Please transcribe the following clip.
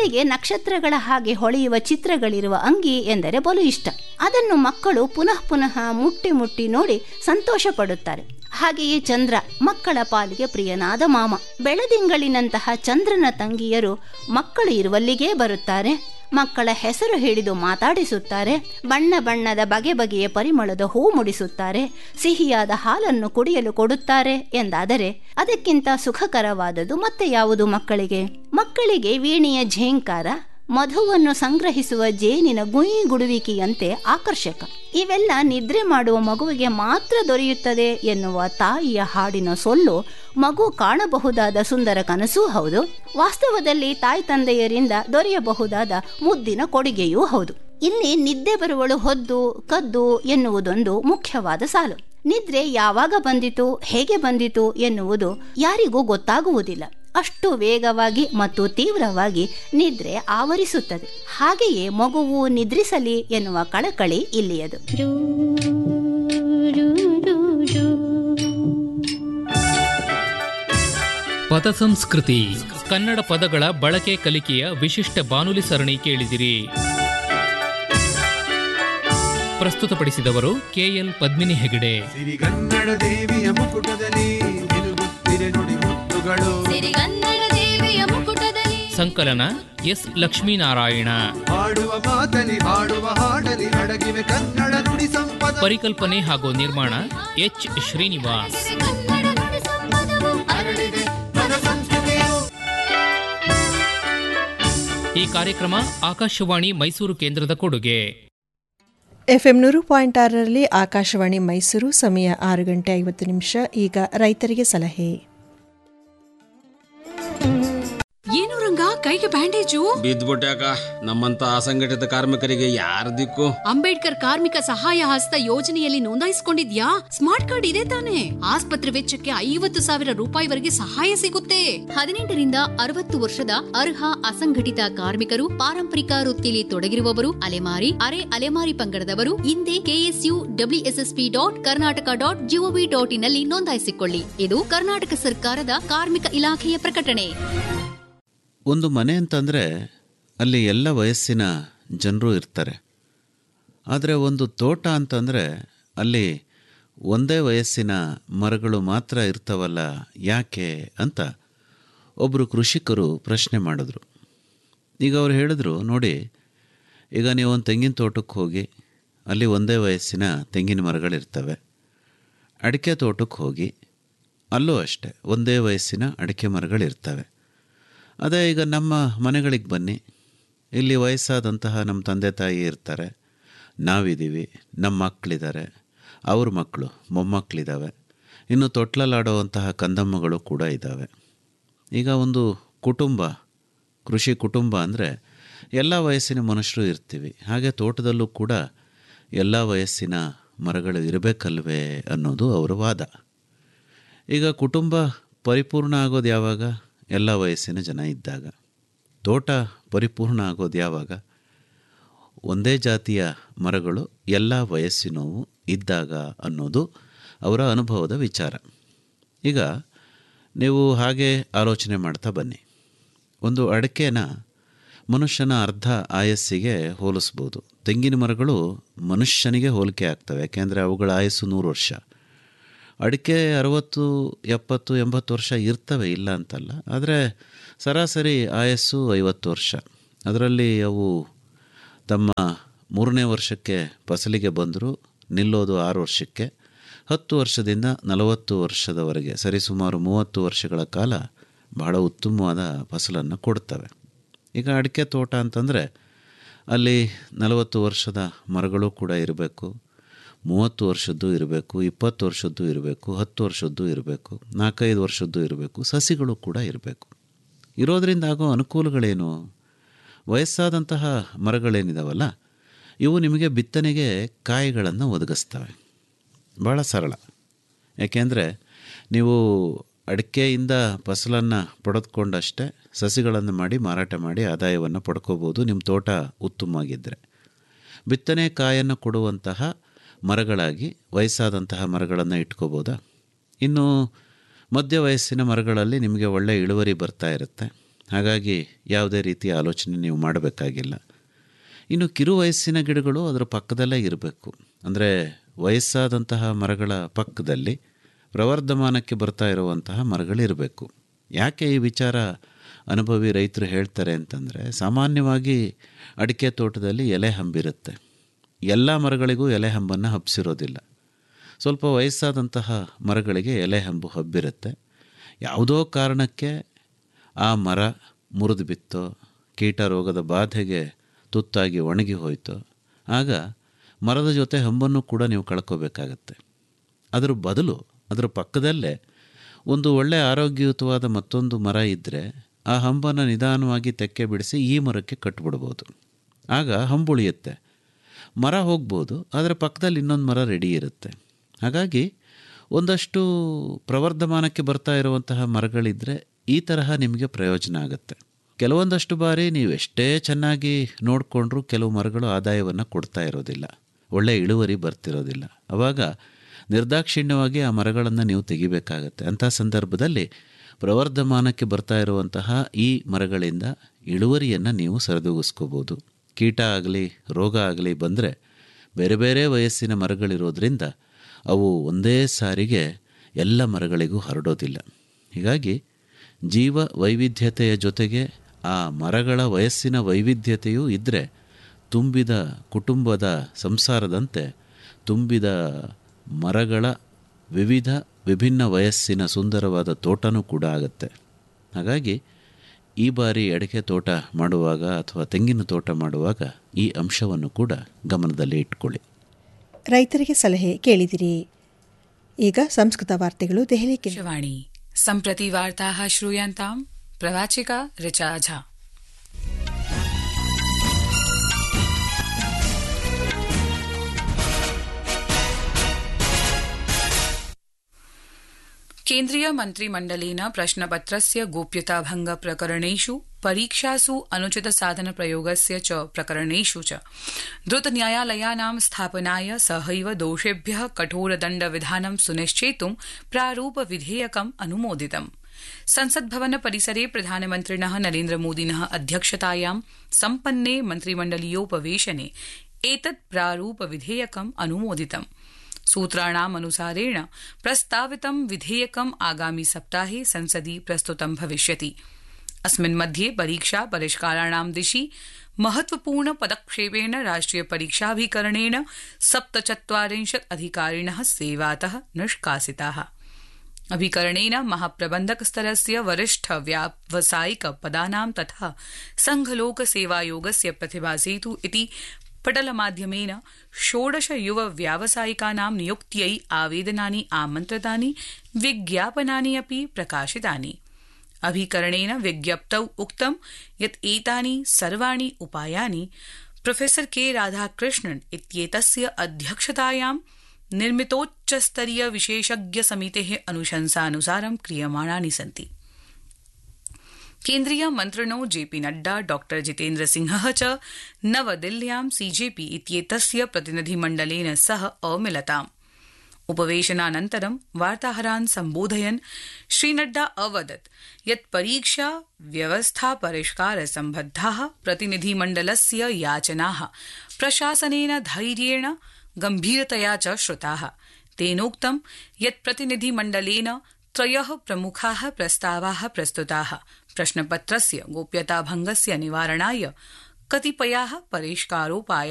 ಅವರಿಗೆ ನಕ್ಷತ್ರಗಳ ಹಾಗೆ ಹೊಳೆಯುವ ಚಿತ್ರಗಳಿರುವ ಅಂಗಿ ಎಂದರೆ ಬಲು ಇಷ್ಟ ಅದನ್ನು ಮಕ್ಕಳು ಪುನಃ ಪುನಃ ಮುಟ್ಟಿ ಮುಟ್ಟಿ ನೋಡಿ ಸಂತೋಷ ಪಡುತ್ತಾರೆ ಹಾಗೆಯೇ ಚಂದ್ರ ಮಕ್ಕಳ ಪಾಲಿಗೆ ಪ್ರಿಯನಾದ ಮಾಮ ಬೆಳದಿಂಗಳಿನಂತಹ ಚಂದ್ರನ ತಂಗಿಯರು ಮಕ್ಕಳು ಇರುವಲ್ಲಿಗೇ ಬರುತ್ತಾರೆ ಮಕ್ಕಳ ಹೆಸರು ಹಿಡಿದು ಮಾತಾಡಿಸುತ್ತಾರೆ ಬಣ್ಣ ಬಣ್ಣದ ಬಗೆ ಬಗೆಯ ಪರಿಮಳದ ಹೂ ಮುಡಿಸುತ್ತಾರೆ ಸಿಹಿಯಾದ ಹಾಲನ್ನು ಕುಡಿಯಲು ಕೊಡುತ್ತಾರೆ ಎಂದಾದರೆ ಅದಕ್ಕಿಂತ ಸುಖಕರವಾದದು ಮತ್ತೆ ಯಾವುದು ಮಕ್ಕಳಿಗೆ ಮಕ್ಕಳಿಗೆ ವೀಣೆಯ ಝೇಂಕಾರ ಮಧುವನ್ನು ಸಂಗ್ರಹಿಸುವ ಜೇನಿನ ಗುಯಿ ಗುಡುವಿಕೆಯಂತೆ ಆಕರ್ಷಕ ಇವೆಲ್ಲ ನಿದ್ರೆ ಮಾಡುವ ಮಗುವಿಗೆ ಮಾತ್ರ ದೊರೆಯುತ್ತದೆ ಎನ್ನುವ ತಾಯಿಯ ಹಾಡಿನ ಸೊಲ್ಲು ಮಗು ಕಾಣಬಹುದಾದ ಸುಂದರ ಕನಸೂ ಹೌದು ವಾಸ್ತವದಲ್ಲಿ ತಾಯಿ ತಂದೆಯರಿಂದ ದೊರೆಯಬಹುದಾದ ಮುದ್ದಿನ ಕೊಡುಗೆಯೂ ಹೌದು ಇಲ್ಲಿ ನಿದ್ದೆ ಬರುವಳು ಹೊದ್ದು ಕದ್ದು ಎನ್ನುವುದೊಂದು ಮುಖ್ಯವಾದ ಸಾಲು ನಿದ್ರೆ ಯಾವಾಗ ಬಂದಿತು ಹೇಗೆ ಬಂದಿತು ಎನ್ನುವುದು ಯಾರಿಗೂ ಗೊತ್ತಾಗುವುದಿಲ್ಲ ಅಷ್ಟು ವೇಗವಾಗಿ ಮತ್ತು ತೀವ್ರವಾಗಿ ನಿದ್ರೆ ಆವರಿಸುತ್ತದೆ ಹಾಗೆಯೇ ಮಗುವು ನಿದ್ರಿಸಲಿ ಎನ್ನುವ ಕಳಕಳಿ ಇಲ್ಲಿಯದು ಪದ ಸಂಸ್ಕೃತಿ ಕನ್ನಡ ಪದಗಳ ಬಳಕೆ ಕಲಿಕೆಯ ವಿಶಿಷ್ಟ ಬಾನುಲಿ ಸರಣಿ ಕೇಳಿದಿರಿ ಪ್ರಸ್ತುತಪಡಿಸಿದವರು ಕೆಎಲ್ ಪದ್ಮಿನಿ ಹೆಗಡೆ ಸಿರಿಗನ್ನಡ ದೇವಿಯ ಮುಕುಟದಲ್ಲಿ ನಿಲುಗುತ್ತಿರೆ ನುಡಿ ಮುತ್ತುಗಳು ಸಿರಿಗನ್ನಡ ದೇವಿಯ ಮುಕುಟದಲ್ಲಿ ಸಂಕಲನ ಎಸ್ ಲಕ್ಷ್ಮೀನಾರಾಯಣ ಹಾಡುವ ಮಾತಲಿ ಹಾಡುವ ಹಾಡಲಿ ಅಡಗಿವೆ ಕನ್ನಡ ನುಡಿ ಸಂಪದ ಪರಿಕಲ್ಪನೆ ಹಾಗೂ ನಿರ್ಮಾಣ ಎಚ್ ಶ್ರೀನಿವಾಸ್ ಕನ್ನಡ ನುಡಿ ಸಂಪದವು ಹರಡಿದೆ ಪದ ಸಂಸ್ಕೃತಿಯು ಈ ಕಾರ್ಯಕ್ರಮ ಆಕಾಶವಾಣಿ ಮೈಸೂರು ಕೇಂದ್ರದ ಕೊಡುಗೆ ಎಫ್ಎಂ ನೂರು ಪಾಯಿಂಟ್ ಆರರಲ್ಲಿ ಆಕಾಶವಾಣಿ ಮೈಸೂರು ಸಮಯ ಆರು ಗಂಟೆ ಐವತ್ತು ನಿಮಿಷ ಈಗ ರೈತರಿಗೆ ಸಲಹೆ ಏನು ರಂಗ ಕೈಗೆ ಬ್ಯಾಂಡೇಜು ಬಿದ್ದ್ಬಿಟ್ಯಾಕ ನಮ್ಮಂತ ಅಸಂಘಟಿತ ಕಾರ್ಮಿಕರಿಗೆ ಯಾರ ದಿಕ್ಕು ಅಂಬೇಡ್ಕರ್ ಕಾರ್ಮಿಕ ಸಹಾಯ ಹಸ್ತ ಯೋಜನೆಯಲ್ಲಿ ನೋಂದಾಯಿಸಿಕೊಂಡಿದ್ಯಾ ಸ್ಮಾರ್ಟ್ ಕಾರ್ಡ್ ಇದೆ ತಾನೆ ಆಸ್ಪತ್ರೆ ವೆಚ್ಚಕ್ಕೆ ಐವತ್ತು ಸಾವಿರ ರೂಪಾಯಿವರೆಗೆ ಸಹಾಯ ಸಿಗುತ್ತೆ ಹದಿನೆಂಟರಿಂದ ಅರವತ್ತು ವರ್ಷದ ಅರ್ಹ ಅಸಂಘಟಿತ ಕಾರ್ಮಿಕರು ಪಾರಂಪರಿಕ ವೃತ್ತಿಯಲ್ಲಿ ತೊಡಗಿರುವವರು ಅಲೆಮಾರಿ ಅರೆ ಅಲೆಮಾರಿ ಪಂಗಡದವರು ಹಿಂದೆ KSU WSSP dot Karnataka dot GOV dot ಇನ್ನಲ್ಲಿ ನೋಂದಾಯಿಸಿಕೊಳ್ಳಿ ಇದು ಕರ್ನಾಟಕ ಸರ್ಕಾರದ ಕಾರ್ಮಿಕ ಇಲಾಖೆಯ ಪ್ರಕಟಣೆ ಒಂದು ಮನೆ ಅಂತಂದರೆ ಅಲ್ಲಿ ಎಲ್ಲ ವಯಸ್ಸಿನ ಜನರು ಇರ್ತಾರೆ ಆದರೆ ಒಂದು ತೋಟ ಅಂತಂದರೆ ಅಲ್ಲಿ ಒಂದೇ ವಯಸ್ಸಿನ ಮರಗಳು ಮಾತ್ರ ಇರ್ತಾವಲ್ಲ ಯಾಕೆ ಅಂತ ಒಬ್ಬರು ಕೃಷಿಕರು ಪ್ರಶ್ನೆ ಮಾಡಿದ್ರು ಈಗ ಅವ್ರು ಹೇಳಿದ್ರು ನೋಡಿ ಈಗ ನೀವು ಒಂದು ತೆಂಗಿನ ತೋಟಕ್ಕೆ ಹೋಗಿ ಅಲ್ಲಿ ಒಂದೇ ವಯಸ್ಸಿನ ತೆಂಗಿನ ಮರಗಳಿರ್ತವೆ ಅಡಿಕೆ ತೋಟಕ್ಕೆ ಹೋಗಿ ಅಲ್ಲೂ ಅಷ್ಟೆ ಒಂದೇ ವಯಸ್ಸಿನ ಅಡಿಕೆ ಮರಗಳಿರ್ತವೆ ಅದೇ ಈಗ ನಮ್ಮ ಮನೆಗಳಿಗೆ ಬನ್ನಿ ಇಲ್ಲಿ ವಯಸ್ಸಾದಂತಹ ನಮ್ಮ ತಂದೆ ತಾಯಿ ಇರ್ತಾರೆ ನಾವಿದ್ದೀವಿ ನಮ್ಮ ಮಕ್ಕಳಿದ್ದಾರೆ ಅವ್ರ ಮಕ್ಕಳು ಮೊಮ್ಮಕ್ಕಳಿದ್ದಾವೆ ಇನ್ನು ತೊಟ್ಲಲ್ಲಾಡುವಂತಹ ಕಂದಮ್ಮಗಳು ಕೂಡ ಇದ್ದಾವೆ ಈಗ ಒಂದು ಕುಟುಂಬ ಕೃಷಿ ಕುಟುಂಬ ಅಂದರೆ ಎಲ್ಲ ವಯಸ್ಸಿನ ಮನುಷ್ಯರು ಇರ್ತೀವಿ ಹಾಗೆ ತೋಟದಲ್ಲೂ ಕೂಡ ಎಲ್ಲ ವಯಸ್ಸಿನ ಮರಗಳು ಇರಬೇಕಲ್ವೇ ಅನ್ನೋದು ಅವರ ವಾದ ಈಗ ಕುಟುಂಬ ಪರಿಪೂರ್ಣ ಆಗೋದು ಯಾವಾಗ ಎಲ್ಲ ವಯಸ್ಸಿನ ಜನ ಇದ್ದಾಗ ತೋಟ ಪರಿಪೂರ್ಣ ಆಗೋದು ಯಾವಾಗ ಒಂದೇ ಜಾತಿಯ ಮರಗಳು ಎಲ್ಲ ವಯಸ್ಸಿನವು ಇದ್ದಾಗ ಅನ್ನೋದು ಅವರ ಅನುಭವದ ವಿಚಾರ ಈಗ ನೀವು ಹಾಗೆ ಆಲೋಚನೆ ಮಾಡ್ತಾ ಬನ್ನಿ ಒಂದು ಅಡಿಕೆನ ಮನುಷ್ಯನ ಅರ್ಧ ಆಯಸ್ಸಿಗೆ ಹೋಲಿಸ್ಬೋದು ತೆಂಗಿನ ಮರಗಳು ಮನುಷ್ಯನಿಗೆ ಹೋಲಿಕೆ ಆಗ್ತವೆ ಯಾಕೆಂದರೆ ಅವುಗಳ ಆಯಸ್ಸು ನೂರು ವರ್ಷ ಅಡಿಕೆ ಅರವತ್ತು ಎಪ್ಪತ್ತು ಎಂಬತ್ತು ವರ್ಷ ಇರ್ತವೆ ಇಲ್ಲ ಅಂತಲ್ಲ ಆದರೆ ಸರಾಸರಿ ಆಯಸ್ಸು ಐವತ್ತು ವರ್ಷ ಅದರಲ್ಲಿ ಅವು ತಮ್ಮ ಮೂರನೇ ವರ್ಷಕ್ಕೆ ಫಸಲಿಗೆ ಬಂದರೂ ನಿಲ್ಲೋದು ಆರು ವರ್ಷಕ್ಕೆ ಹತ್ತು ವರ್ಷದಿಂದ ನಲವತ್ತು ವರ್ಷದವರೆಗೆ ಸರಿಸುಮಾರು ಮೂವತ್ತು ವರ್ಷಗಳ ಕಾಲ ಬಹಳ ಉತ್ತಮವಾದ ಫಸಲನ್ನು ಕೊಡ್ತವೆ ಈಗ ಅಡಿಕೆ ತೋಟ ಅಂತಂದರೆ ಅಲ್ಲಿ ನಲವತ್ತು ವರ್ಷದ ಮರಗಳು ಕೂಡ ಇರಬೇಕು ಮೂವತ್ತು ವರ್ಷದ್ದು ಇರಬೇಕು ಇಪ್ಪತ್ತು ವರ್ಷದ್ದು ಇರಬೇಕು ಹತ್ತು ವರ್ಷದ್ದು ಇರಬೇಕು ನಾಲ್ಕೈದು ವರ್ಷದ್ದು ಇರಬೇಕು ಸಸಿಗಳು ಕೂಡ ಇರಬೇಕು ಇರೋದರಿಂದ ಆಗೋ ಅನುಕೂಲಗಳೇನು ವಯಸ್ಸಾದಂತಹ ಮರಗಳೇನಿದಾವಲ್ಲ ಇವು ನಿಮಗೆ ಬಿತ್ತನೆಗೆ ಕಾಯಿಗಳನ್ನು ಒದಗಿಸ್ತವೆ ಭಾಳ ಸರಳ ಯಾಕೆಂದರೆ ನೀವು ಅಡಿಕೆಯಿಂದ ಫಸಲನ್ನು ಪಡೆದುಕೊಂಡಷ್ಟೇ ಸಸಿಗಳನ್ನು ಮಾಡಿ ಮಾರಾಟ ಮಾಡಿ ಆದಾಯವನ್ನು ಪಡ್ಕೋಬೋದು ನಿಮ್ಮ ತೋಟ ಉತ್ತಮವಾಗಿದ್ದರೆ ಬಿತ್ತನೆ ಕಾಯನ್ನು ಕೊಡುವಂತಹ ಮರಗಳಾಗಿ ವಯಸ್ಸಾದಂತಹ ಮರಗಳನ್ನು ಇಟ್ಕೋಬೋದಾ ಇನ್ನು ಮಧ್ಯ ವಯಸ್ಸಿನ ಮರಗಳಲ್ಲಿ ನಿಮಗೆ ಒಳ್ಳೆಯ ಇಳುವರಿ ಬರ್ತಾ ಇರುತ್ತೆ ಹಾಗಾಗಿ ಯಾವುದೇ ರೀತಿಯ ಆಲೋಚನೆ ನೀವು ಮಾಡಬೇಕಾಗಿಲ್ಲ ಇನ್ನು ಕಿರು ವಯಸ್ಸಿನ ಗಿಡಗಳು ಅದರ ಪಕ್ಕದಲ್ಲೇ ಇರಬೇಕು ಅಂದರೆ ವಯಸ್ಸಾದಂತಹ ಮರಗಳ ಪಕ್ಕದಲ್ಲಿ ಪ್ರವರ್ಧಮಾನಕ್ಕೆ ಬರ್ತಾ ಇರುವಂತಹ ಮರಗಳಿರಬೇಕು ಯಾಕೆ ಈ ವಿಚಾರ ಅನುಭವಿ ರೈತರು ಹೇಳ್ತಾರೆ ಅಂತಂದರೆ ಸಾಮಾನ್ಯವಾಗಿ ಅಡಿಕೆ ತೋಟದಲ್ಲಿ ಎಲೆ ಹಂಬಿರುತ್ತೆ ಎಲ್ಲ ಮರಗಳಿಗೂ ಎಲೆ ಹಂಬನ್ನು ಹಬ್ಬಿಸಿರೋದಿಲ್ಲ ಸ್ವಲ್ಪ ವಯಸ್ಸಾದಂತಹ ಮರಗಳಿಗೆ ಎಲೆ ಹಂಬು ಹಬ್ಬಿರುತ್ತೆ ಯಾವುದೋ ಕಾರಣಕ್ಕೆ ಆ ಮರ ಮುರಿದು ಬಿತ್ತೋ ಕೀಟ ರೋಗದ ಬಾಧೆಗೆ ತುತ್ತಾಗಿ ಒಣಗಿ ಹೋಯಿತು ಆಗ ಮರದ ಜೊತೆ ಹಂಬನ್ನು ಕೂಡ ನೀವು ಕಳ್ಕೋಬೇಕಾಗತ್ತೆ ಅದರ ಬದಲು ಅದರ ಪಕ್ಕದಲ್ಲೇ ಒಂದು ಒಳ್ಳೆಯ ಆರೋಗ್ಯಯುತವಾದ ಮತ್ತೊಂದು ಮರ ಇದ್ದರೆ ಆ ಹಂಬನ್ನು ನಿಧಾನವಾಗಿ ತೆಕ್ಕೆ ಬಿಡಿಸಿ ಈ ಮರಕ್ಕೆ ಕಟ್ಬಿಡ್ಬೋದು ಆಗ ಹಂಬುಳಿಯುತ್ತೆ ಮರ ಹೋಗ್ಬೋದು ಅದರ ಪಕ್ಕದಲ್ಲಿ ಇನ್ನೊಂದು ಮರ ರೆಡಿ ಇರುತ್ತೆ ಹಾಗಾಗಿ ಒಂದಷ್ಟು ಪ್ರವರ್ಧಮಾನಕ್ಕೆ ಬರ್ತಾ ಇರುವಂತಹ ಮರಗಳಿದ್ದರೆ ಈ ತರಹ ನಿಮಗೆ ಪ್ರಯೋಜನ ಆಗುತ್ತೆ ಕೆಲವೊಂದಷ್ಟು ಬಾರಿ ನೀವು ಎಷ್ಟೇ ಚೆನ್ನಾಗಿ ನೋಡಿಕೊಂಡ್ರೂ ಕೆಲವು ಮರಗಳು ಆದಾಯವನ್ನು ಕೊಡ್ತಾ ಇರೋದಿಲ್ಲ ಒಳ್ಳೆ ಇಳುವರಿ ಬರ್ತಿರೋದಿಲ್ಲ ಆವಾಗ ನಿರ್ದಾಕ್ಷಿಣ್ಯವಾಗಿ ಆ ಮರಗಳನ್ನು ನೀವು ತೆಗಿಬೇಕಾಗತ್ತೆ ಅಂಥ ಸಂದರ್ಭದಲ್ಲಿ ಪ್ರವರ್ಧಮಾನಕ್ಕೆ ಬರ್ತಾ ಇರುವಂತಹ ಈ ಮರಗಳಿಂದ ಇಳುವರಿಯನ್ನು ನೀವು ಸರಿದೂಗಿಸ್ಕೋಬೋದು ಕೀಟ ಆಗಲಿ ರೋಗ ಆಗಲಿ ಬಂದರೆ ಬೇರೆ ಬೇರೆ ವಯಸ್ಸಿನ ಮರಗಳಿರೋದ್ರಿಂದ ಅವು ಒಂದೇ ಸಾರಿಗೆ ಎಲ್ಲ ಮರಗಳಿಗೂ ಹರಡೋದಿಲ್ಲ ಹೀಗಾಗಿ ಜೀವ ವೈವಿಧ್ಯತೆಯ ಜೊತೆಗೆ ಆ ಮರಗಳ ವಯಸ್ಸಿನ ವೈವಿಧ್ಯತೆಯೂ ಇದ್ದರೆ ತುಂಬಿದ ಕುಟುಂಬದ ಸಂಸಾರದಂತೆ ತುಂಬಿದ ಮರಗಳ ವಿವಿಧ ವಿಭಿನ್ನ ವಯಸ್ಸಿನ ಸುಂದರವಾದ ತೋಟನೂ ಕೂಡ ಆಗುತ್ತೆ ಹಾಗಾಗಿ ಈ ಬಾರಿ ಅಡಿಕೆ ತೋಟ ಮಾಡುವಾಗ ಅಥವಾ ತೆಂಗಿನ ತೋಟ ಮಾಡುವಾಗ ಈ ಅಂಶವನ್ನು ಕೂಡ ಗಮನದಲ್ಲಿ ಇಟ್ಕೊಳ್ಳಿ ರೈತರಿಗೆ ಸಲಹೆ ಕೇಳಿದಿರಿ ಈಗ ಸಂಸ್ಕೃತ ವಾರ್ತೆಗಳು ದೆಹಲಿ ಕೇಂದ್ರ वाणी सम्प्रति वार्ताः श्रूयन्ताम् प्रवाचिका ऋचा झा केन्द्रीय मन्त्रिमण्डलेन प्रश्नपत्रस्य गोप्यताभंग प्रकरणेषु परीक्षासु अनुचित साधन प्रयोगस्य च प्रकरणेषु च द्रुतन्यायालयानां स्थापनाय सहैव दोषेभ्य कठोरदण्डविधानं सुनिश्चेतुं प्रारूप विधेयकम् अनुमोदितम् संसद्भवन परिसरे प्रधानमन्त्रिण नरेन्द्रमोदिन अध्यक्षतायां सम्पन्ने मन्त्रिमण्डलीयोपवेशने एतत् प्रारूप विधेयकम् अनुमोदितम् सूत्राणाम् अनुसारेण प्रस्तावितं विधेयकम् आगामि सप्ताहे संसदि प्रस्तुतं भविष्यति अस्मिन् मध्ये परीक्षा परिष्काराणां दिशि महत्वपूर्ण पदक्षेपेण राष्ट्रिय परीक्षाभिकरणेन सप्तचत्वारिंशत् अधिकारिण सेवात निष्कासिता अभिकरणेन महाप्रबन्धक स्तरस्य वरिष्ठ व्यावसायिक पदानां तथा संघलोक सेवायोगस्य प्रतिभासेतु इति पटलमाध्यमेन षोडश युव व्यावसायिकानां नियुक्त्यै आवेदनानि आमन्त्रितानि विज्ञापनानि अपि प्रकाशितानि अभिकरणेन विज्ञप्तौ उक्तं यत् एतानि सर्वाणि उपायानि प्रोफेसर के राधाकृष्णन् इत्येतस्य अध्यक्षतायां निर्मितोच्चस्तरीय विशेषज्ञ समितेः अनुशंसानुसारं क्रियमाणानि सन्ति केन्द्रीय मन्त्रिणो जेपी नड्डा डॉ जितेन्द्र सिंह च नवदिल्ल्यां सीजेपी इत्येतस्य प्रतिनिधिमण्डलेन सह अमिलताम् उपवेशनानन्तरं वार्ताहरान् सम्बोधयन् श्रीनड्डा अवदत् यत् परीक्षा व्यवस्था परिष्कार सम्बद्धा प्रतिनिधिमण्डलस्य याचना प्रशासनेन धैर्येण गम्भीरतया च श्रुता तेनोक्तं यत् प्रतिनिधिमण्डलेन त्रय प्रमुखा प्रस्तावा प्रस्तुता प्रश्नपत्रस्य गोप्यताभंगस्य निवारणाय कतिपया परिष्कारोपाया